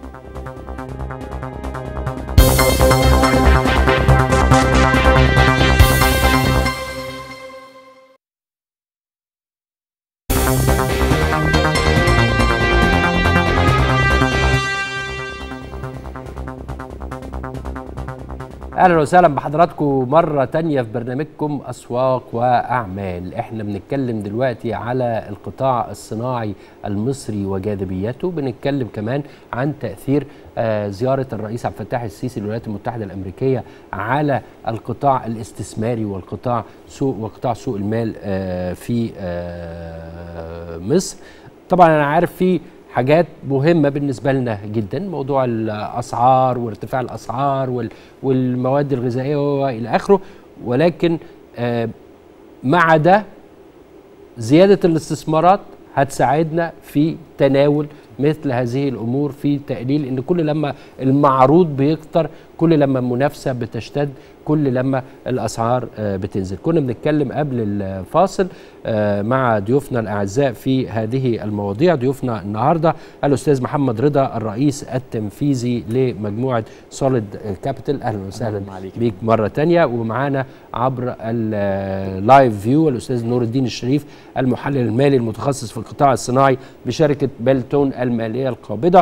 اهلا وسهلا بحضراتكم مره تانية في برنامجكم اسواق واعمال احنا بنتكلم دلوقتي على القطاع الصناعي المصري وجاذبيته بنتكلم كمان عن تاثير آه، زياره الرئيس عبد الفتاح السيسي للولايات المتحده الامريكيه على القطاع الاستثماري والقطاع سوق وقطاع سوق المال آه، في آه، مصر طبعا انا عارف في حاجات مهمة بالنسبة لنا جدا موضوع الأسعار وارتفاع الأسعار وال- والمواد الغذائية وإلى آخره ولكن آه، مع ده زيادة الاستثمارات هتساعدنا في تناول مثل هذه الأمور في تقليل إن كل لما المعروض بيكتر كل لما المنافسة بتشتد كل لما الأسعار آه، بتنزل كنا بنتكلم قبل الفاصل آه، مع ضيوفنا الأعزاء في هذه المواضيع ضيوفنا النهاردة الأستاذ محمد رضا الرئيس التنفيذي لمجموعة سوليد كابيتال أهلا وسهلا أهلاً عليك. بيك مرة تانية ومعانا عبر اللايف فيو الأستاذ نور الدين الشريف المحلل المالي المتخصص في القطاع الصناعي بشركة بلتون المالية القابضة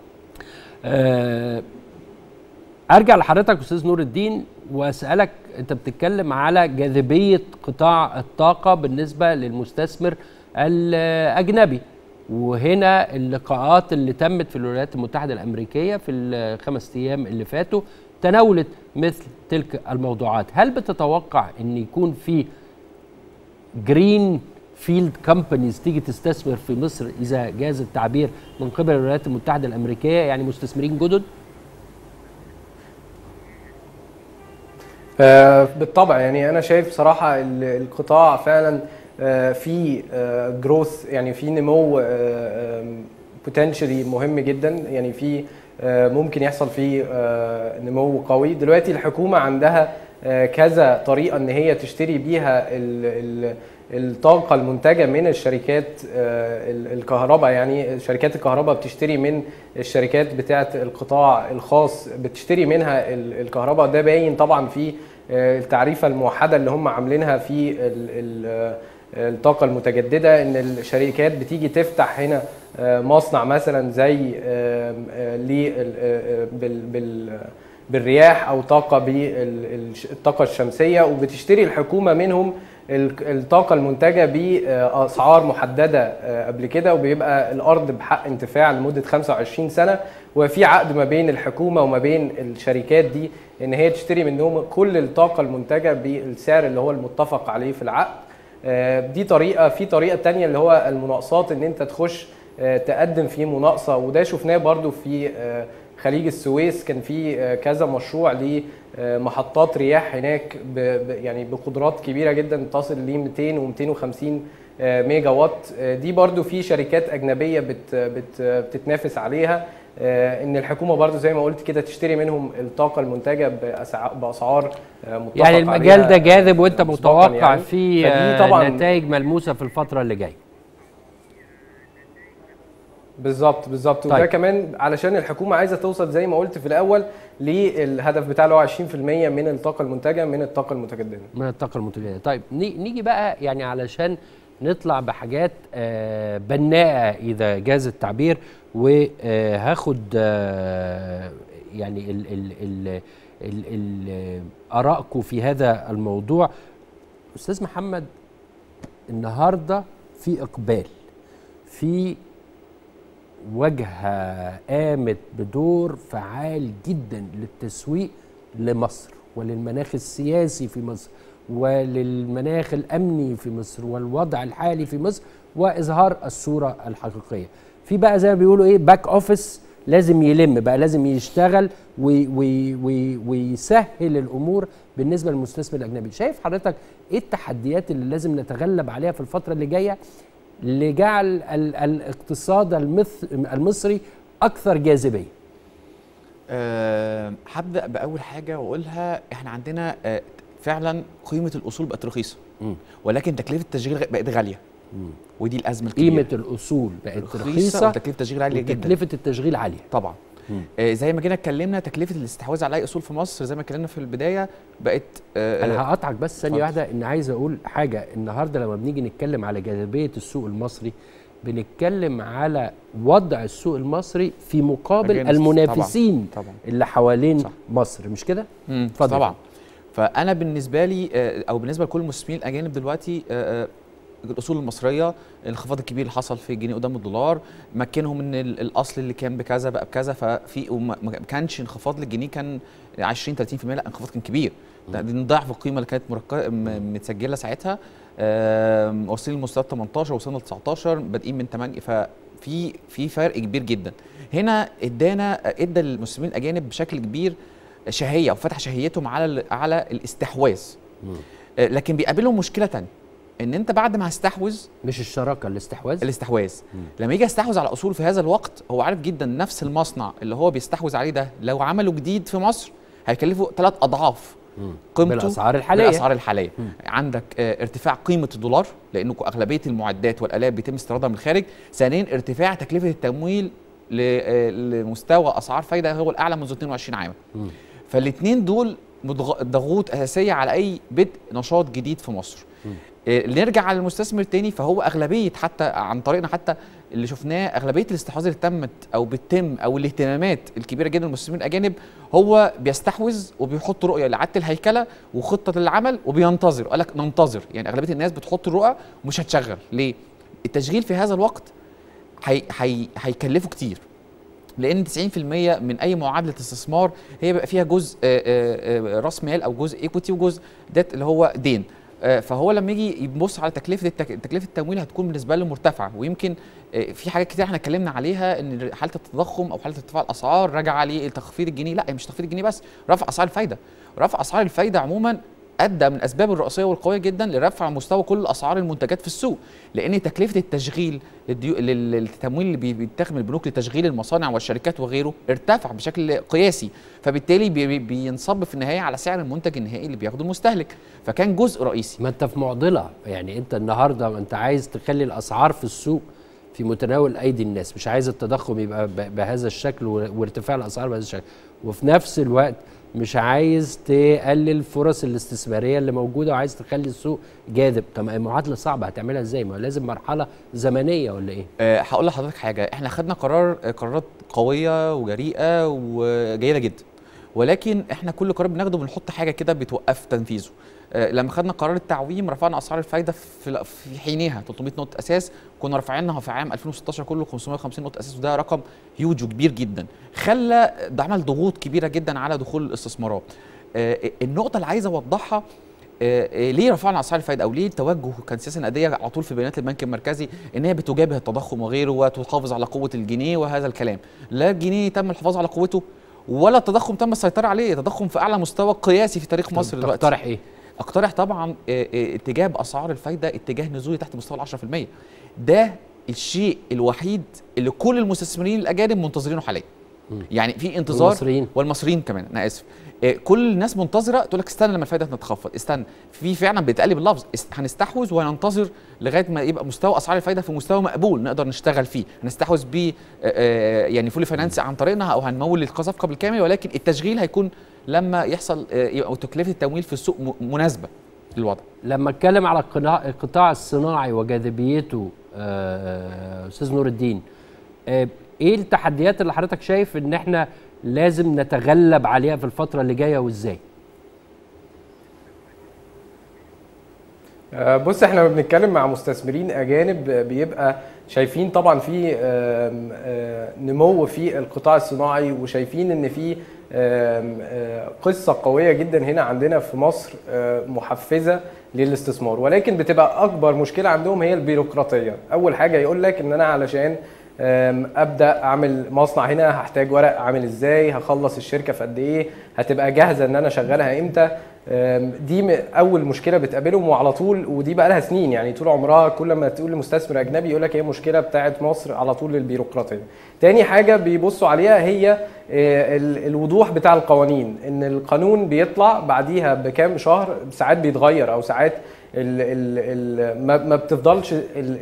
آه، ارجع لحضرتك استاذ نور الدين واسالك انت بتتكلم على جاذبيه قطاع الطاقه بالنسبه للمستثمر الاجنبي وهنا اللقاءات اللي تمت في الولايات المتحده الامريكيه في الخمس ايام اللي فاتوا تناولت مثل تلك الموضوعات هل بتتوقع ان يكون في جرين فيلد كومبانيز تيجي تستثمر في مصر اذا جاز التعبير من قبل الولايات المتحده الامريكيه يعني مستثمرين جدد آه، بالطبع يعني انا شايف بصراحه ال- القطاع فعلا آه، في جروث يعني في نمو بوتنشالي مهم جدا يعني في آه، ممكن يحصل فيه آه، نمو قوي دلوقتي الحكومه عندها آه، كذا طريقه ان هي تشتري بيها ال- ال- الطاقه المنتجه من الشركات آه، ال- الكهرباء يعني شركات الكهرباء بتشتري من الشركات بتاعه القطاع الخاص بتشتري منها ال- الكهرباء ده باين طبعا في آه، التعريفه الموحده اللي هم عاملينها في ال- ال- آه، الطاقه المتجدده ان الشركات بتيجي تفتح هنا آه، مصنع مثلا زي آم، آه، لل- آه، بال- بال- بالرياح او طاقه بالطاقه الشمسيه وبتشتري الحكومه منهم ال- الطاقه المنتجه باسعار محدده آه، قبل كده وبيبقى الارض بحق انتفاع لمده 25 سنه وفي عقد ما بين الحكومه وما بين الشركات دي ان هي تشتري منهم كل الطاقه المنتجه بالسعر اللي هو المتفق عليه في العقد آه، دي طريقه في طريقه تانية اللي هو المناقصات ان انت تخش آه، تقدم في مناقصه وده شفناه برضو في آه، خليج السويس كان في آه، كذا مشروع لمحطات رياح هناك ب ب- يعني بقدرات كبيره جدا تصل ل 200 و 250 آه، ميجا وات آه، دي برضو في شركات اجنبيه بت بت بتتنافس عليها آه، ان الحكومه برضو زي ما قلت كده تشتري منهم الطاقه المنتجه بأسع- باسعار آه، متفق يعني المجال عليها، ده جاذب وانت مسبقاً متوقع يعني. فيه فدي آه، طبعاً نتائج ملموسه في الفتره اللي جايه بالظبط بالظبط وده طيب. كمان علشان الحكومه عايزه توصل زي ما قلت في الاول للهدف بتاع اللي هو 20% من الطاقه المنتجه من الطاقه المتجدده من الطاقه المتجدده طيب ني- نيجي بقى يعني علشان نطلع بحاجات آه، بناءه اذا جاز التعبير وهاخد يعني ال ال ال ال ال ارائكم في هذا الموضوع استاذ محمد النهارده في اقبال في واجهه قامت بدور فعال جدا للتسويق لمصر وللمناخ السياسي في مصر وللمناخ الامني في مصر والوضع الحالي في مصر واظهار الصوره الحقيقيه. في بقى زي ما بيقولوا ايه باك اوفيس لازم يلم بقى لازم يشتغل وي وي وي ويسهل الامور بالنسبه للمستثمر الاجنبي. شايف حضرتك ايه التحديات اللي لازم نتغلب عليها في الفتره اللي جايه لجعل ال- الاقتصاد المث- المصري اكثر جاذبيه؟ أه هبدا باول حاجه واقولها احنا عندنا أه فعلا قيمه الاصول بقت رخيصه مم. ولكن تكلفه التشغيل غ- بقت غاليه ودي الازمه الكبيره قيمه الاصول بقت رخيصه رخيصه وتكلفه التشغيل عاليه جدا وتكلفه التشغيل عاليه. طبعا مم. آه زي ما جينا اتكلمنا تكلفه الاستحواذ على اي اصول في مصر زي ما اتكلمنا في البدايه بقت آه انا هقطعك بس ثانيه اتفضل. واحده ان عايز اقول حاجه النهارده لما بنيجي نتكلم على جاذبيه السوق المصري بنتكلم على وضع السوق المصري في مقابل أجانب. المنافسين طبعا طبعا اللي حوالين صح. مصر مش كده؟ مم، اتفضل. طبعا فانا بالنسبه لي آه، او بالنسبه لكل المستثمرين الاجانب دلوقتي آه، آه، الاصول المصريه الانخفاض الكبير اللي حصل في الجنيه قدام الدولار مكنهم ان ال- الاصل اللي كان بكذا بقى بكذا ففي وما ما كانش انخفاض للجنيه كان 20 30% لا انخفاض كان كبير ده دي ضعف القيمه اللي كانت مركزه م- متسجله ساعتها آم، واصلين لمستوى 18 وصلنا ل 19 بادئين من 8 ففي في فرق كبير جدا هنا ادانا ادى للمسلمين الاجانب بشكل كبير شهيه او فتح شهيتهم على ال- على الاستحواذ آه، لكن بيقابلهم مشكله تانية ان انت بعد ما هستحوذ مش الشراكه الاستحواذ الاستحواذ لما يجي يستحوذ على اصول في هذا الوقت هو عارف جدا نفس المصنع اللي هو بيستحوذ عليه ده لو عمله جديد في مصر هيكلفه ثلاث اضعاف مم. قيمته بالاسعار الحاليه بالاسعار الحاليه عندك آه، ارتفاع قيمه الدولار لانه اغلبيه المعدات والالات بيتم استيرادها من الخارج ثانيا ارتفاع تكلفه التمويل ل- آه، لمستوى اسعار فايده هو الاعلى منذ 22 عاما مم. فالاثنين دول مضغ- ضغوط اساسيه على اي بدء نشاط جديد في مصر آه، نرجع على المستثمر تاني فهو اغلبيه حتى عن طريقنا حتى اللي شفناه اغلبيه الاستحواذ اللي تمت او بتتم او الاهتمامات الكبيره جدا للمستثمرين الاجانب هو بيستحوذ وبيحط رؤيه لاعاده الهيكله وخطه العمل وبينتظر قال لك ننتظر يعني اغلبيه الناس بتحط الرؤى ومش هتشغل ليه؟ التشغيل في هذا الوقت هي هي هيكلفه كتير لان 90% من اي معادله استثمار هي بيبقى فيها جزء آه، آه، آه، راس مال او جزء ايكوتي وجزء ديت اللي هو دين آه، فهو لما يجي يبص على تكلفه التك... تكلفه التمويل هتكون بالنسبه له مرتفعه ويمكن آه، في حاجات كتير احنا اتكلمنا عليها ان حاله التضخم او حاله ارتفاع الاسعار راجعه لتخفيض الجنيه لا هي مش تخفيض الجنيه بس رفع اسعار الفايده رفع اسعار الفايده عموما ادى من الاسباب الرئيسيه والقويه جدا لرفع مستوى كل اسعار المنتجات في السوق لان تكلفه التشغيل للديو... لل- للتمويل اللي بي- بيتاخد من البنوك لتشغيل المصانع والشركات وغيره ارتفع بشكل قياسي فبالتالي بي... بي- بينصب في النهايه على سعر المنتج النهائي اللي بياخده المستهلك فكان جزء رئيسي ما انت في معضله يعني انت النهارده ما انت عايز تخلي الاسعار في السوق في متناول ايدي الناس مش عايز التضخم يبقى ب- بهذا الشكل و- وارتفاع الاسعار بهذا الشكل وفي نفس الوقت مش عايز تقلل فرص الاستثماريه اللي موجوده وعايز تخلي السوق جاذب طب ما هي معادله صعبه هتعملها ازاي ما هو لازم مرحله زمنيه ولا ايه أه هقول لحضرتك حاجه احنا خدنا قرار آه، قرارات قويه وجريئه وجيده جدا ولكن احنا كل قرار بناخده بنحط حاجه كده بتوقف تنفيذه أه لما خدنا قرار التعويم رفعنا اسعار الفايده في في حينها 300 نقطه اساس كنا رافعينها في عام 2016 كله 550 نقطه اساس وده رقم هيوج وكبير جدا خلى ده عمل ضغوط كبيره جدا على دخول الاستثمارات أه النقطه اللي عايز اوضحها آه، آه، ليه رفعنا اسعار الفائده او ليه التوجه كان سياسه نقديه على طول في بيانات البنك المركزي ان هي بتجابه التضخم وغيره وتحافظ على قوه الجنيه وهذا الكلام لا الجنيه تم الحفاظ على قوته ولا التضخم تم السيطره عليه التضخم في اعلى مستوى قياسي في تاريخ مصر دلوقتي تقترح ايه اقترح طبعا آه، آه، اتجاه باسعار الفايده اتجاه نزولي تحت مستوى ال 10% ده الشيء الوحيد اللي كل المستثمرين الاجانب منتظرينه حاليا يعني في انتظار والمصريين. والمصريين كمان انا اسف آه، كل الناس منتظره تقول لك استنى لما الفايده تتخفض استنى في فعلا بيتقلب اللفظ است- هنستحوذ وهننتظر لغايه ما يبقى مستوى اسعار الفايده في مستوى مقبول نقدر نشتغل فيه هنستحوذ بيه آه، آه، يعني فولي فاينانس عن طريقنا او هنمول الصفقه بالكامل ولكن التشغيل هيكون لما يحصل آه، يبقى تكلفه التمويل في السوق م- مناسبه للوضع لما اتكلم على القناع- القطاع الصناعي وجاذبيته آه، استاذ نور الدين آه، ايه التحديات اللي حضرتك شايف ان احنا لازم نتغلب عليها في الفتره اللي جايه وازاي آه، بص احنا لما بنتكلم مع مستثمرين اجانب آه، بيبقى شايفين طبعا في آم، آه، نمو في القطاع الصناعي وشايفين ان في آم، آه، قصه قويه جدا هنا عندنا في مصر آه، محفزه للاستثمار ولكن بتبقى اكبر مشكله عندهم هي البيروقراطيه اول حاجه يقول لك ان انا علشان آم، ابدا اعمل مصنع هنا هحتاج ورق عامل ازاي هخلص الشركه في قد ايه هتبقى جاهزه ان انا اشغلها امتى آم، دي م- اول مشكله بتقابلهم وعلى طول ودي بقى لها سنين يعني طول عمرها كل ما تقول لمستثمر اجنبي يقول لك هي مشكله بتاعه مصر على طول البيروقراطيه تاني حاجه بيبصوا عليها هي آه، ال- الوضوح بتاع القوانين ان القانون بيطلع بعديها بكام شهر ساعات بيتغير او ساعات ال ال ال ما ما بتفضلش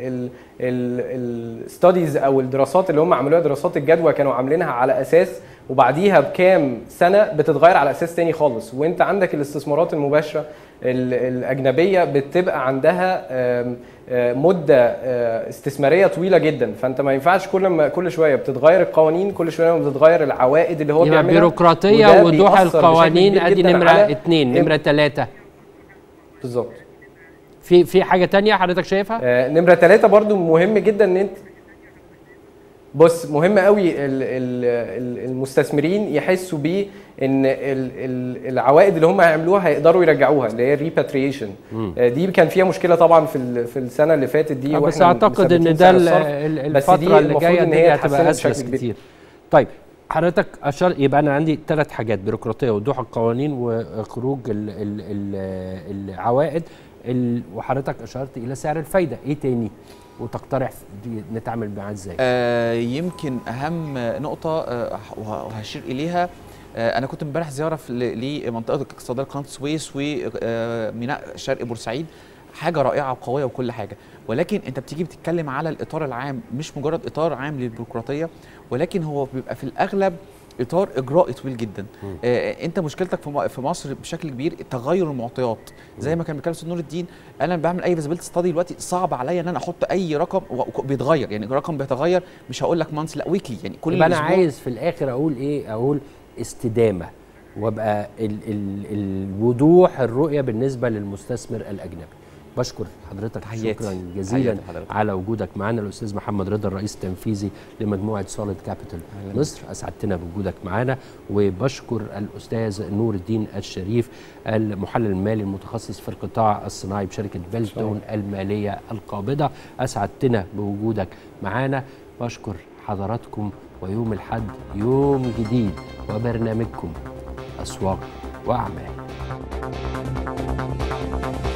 الستاديز او الدراسات اللي هم عملوها دراسات الجدوى كانوا عاملينها على اساس وبعديها بكام سنه بتتغير على اساس تاني خالص وانت عندك الاستثمارات المباشره ال- الاجنبيه بتبقى عندها آم، آه، مده آه، استثماريه طويله جدا فانت ما ينفعش كل ما كل شويه بتتغير القوانين كل شويه بتتغير العوائد اللي هو يبقى بيعملها بيروقراطيه وده ووضوح بيأثر بشكل القوانين كبير ادي جداً نمره على اتنين نمره ثلاثه بالظبط في في حاجه تانية حضرتك شايفها؟ آه، نمره ثلاثة برضو مهم جدا ان انت بص مهم قوي ال- ال- ال- المستثمرين يحسوا بيه ان ال- ال- العوائد اللي هم هيعملوها هيقدروا يرجعوها اللي هي الريباتريشن دي كان فيها مشكله طبعا في ال- في السنه اللي فاتت دي آه، بس وإحنا اعتقد ان مثبتين ده سعر ال- الصرف. ال- بس دي الفتره اللي المفروض جايه إن هي الدنيا هتبقى اتحسنت اسلس بشكل كبير. كتير طيب حضرتك اشار يبقى انا عندي ثلاث حاجات بيروقراطيه وضوح القوانين وخروج ال ال ال العوائد ال وحضرتك اشرت الى سعر الفايده ايه تاني وتقترح دي نتعامل معاه ازاي آه يمكن اهم نقطه آه وه- وهشير اليها آه انا كنت امبارح زياره في- ل- لمنطقه الاقتصاديه قناه السويس وميناء شرق بورسعيد حاجه رائعه وقويه وكل حاجه ولكن انت بتيجي بتتكلم على الاطار العام مش مجرد اطار عام للبيروقراطيه ولكن هو بيبقى في الاغلب اطار اجرائي طويل جدا آه انت مشكلتك في م- في مصر بشكل كبير تغير المعطيات زي ما كان بيتكلم استاذ نور الدين انا بعمل اي فيزابيلتي ستادي دلوقتي صعب عليا ان انا احط اي رقم و- بيتغير يعني رقم بيتغير مش هقول لك مانث لا ويكلي يعني كل يبقى انا أسبوع. عايز في الاخر اقول ايه اقول استدامه وابقى ال ال الوضوح الرؤيه بالنسبه للمستثمر الاجنبي بشكر حضرتك تحياتي. شكرا جزيلا تحياتي لحضرتك. على وجودك معنا الاستاذ محمد رضا الرئيس التنفيذي لمجموعه سوليد كابيتال مصر اسعدتنا بوجودك معنا وبشكر الاستاذ نور الدين الشريف المحلل المالي المتخصص في القطاع الصناعي بشركه بيلتون الماليه القابضه اسعدتنا بوجودك معنا بشكر حضراتكم ويوم الحد يوم جديد وبرنامجكم اسواق واعمال